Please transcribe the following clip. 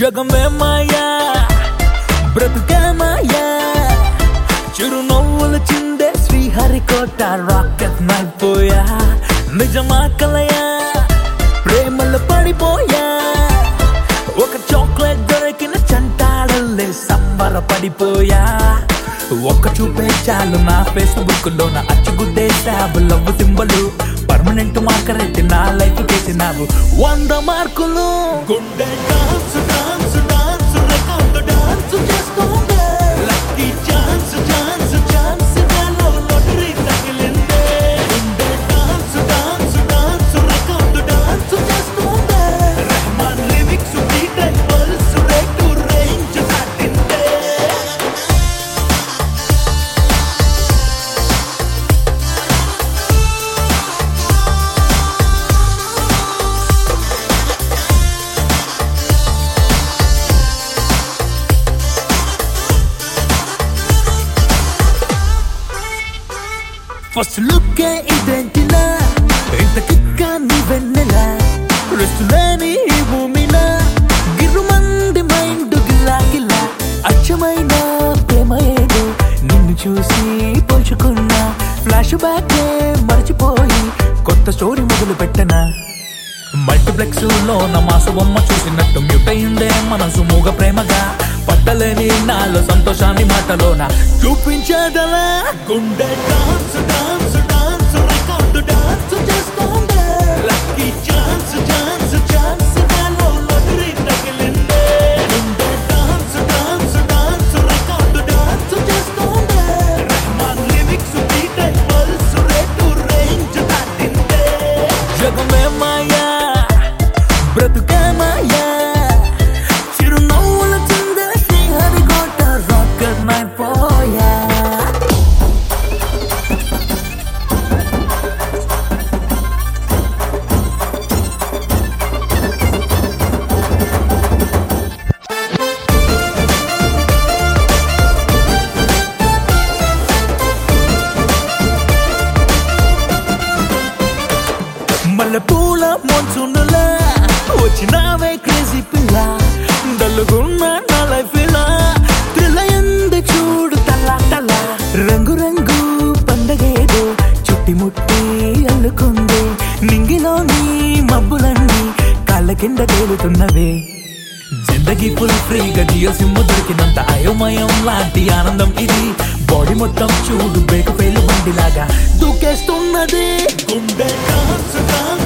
జగమే మాయా బ్రతుకే మాయా చిరునవ్వులు చిందే శ్రీహరికోట రాకెట్ నైపోయా నిజమా కలయా ప్రేమలు పడిపోయా ఒక చాక్లెట్ దొరికిన చంటాడల్లే సంబర పడిపోయా ఒక్క చూపే చాలు నా ఫేస్బుక్ లో నా అచ్చుగుద్దేశావు లవ్ సింబలు పర్మనెంట్ మార్కర్ ఎత్తి నా లైఫ్ చేసినావు వంద మార్కులు గుండె dance dance dance record dance చేస్తోంది లక్కీ ఛాన్స్ ఛాన్స్ ఛాన్స్ నాలో లాటరీ తగిలిందే గుండె dance dance dance record dance చేస్తోంది Rahman lyrics beat pulse rate range దాటిందే ఫస్ట్ లుక్ ఇదేంటిలా ఇంత కిక్క నీ వెన్నెలా రెస్ట్ లేని ఈ భూమిలా గిర్రుమంది మైండ్ గిల్లా గిల్లా అచ్చమైన ప్రేమ ఏదో నిన్ను చూసి పోల్చుకున్నా ఫ్లాష్ బ్యాక్ మర్చిపోయి కొత్త స్టోరీ మొదలు పెట్టనా మల్టీప్లెక్స్ లో నా మాసు బొమ్మ చూసినట్టు మ్యూట్ అయిందే మనసు మూగ ప్రేమగా పట్టలేని నాలో సంతోషాన్ని మాటలోన చూపించదలా గుండె dance dance dance record dance చేస్తోంది లక్కీ ఛాన్స్ ఛాన్స్ ఛాన్స్ నాలో లాటరీ తగిలిందే గుండె dance dance dance record dance చేస్తోంది Rahman lyrics beat pulse rate range దాటిందే జగమే మాయా బ్రతుకే మాయా చిరునవ్వుల చిందే శ్రీహరికోట రాకెట్ నైపోయా మల్లెపూల మోన్సునులా వచ్చినావే క్రేజీ పిల్ల డల్లుగున్న నా లైఫ్ ఇలా త్రిలయంది చూడు తల్లా తల్లా రంగు రంగు పండగేదో చుట్టి ముట్టి అల్లుకుంది నింగిలోని మబ్బులన్నీ కాళ్ళ కింద తేలుతున్నవే జిందగీ ఫుల్ ఫ్రీగా జియో సిమ్ దొరికినంత అయోమయం లాంటి ఆనందం ఇది బాడీ మొత్తం చూడు బ్రేక్ ఫెయిల్ బండిలాగా దూకేస్తున్నది గుండె డాన్స్ డాన్స్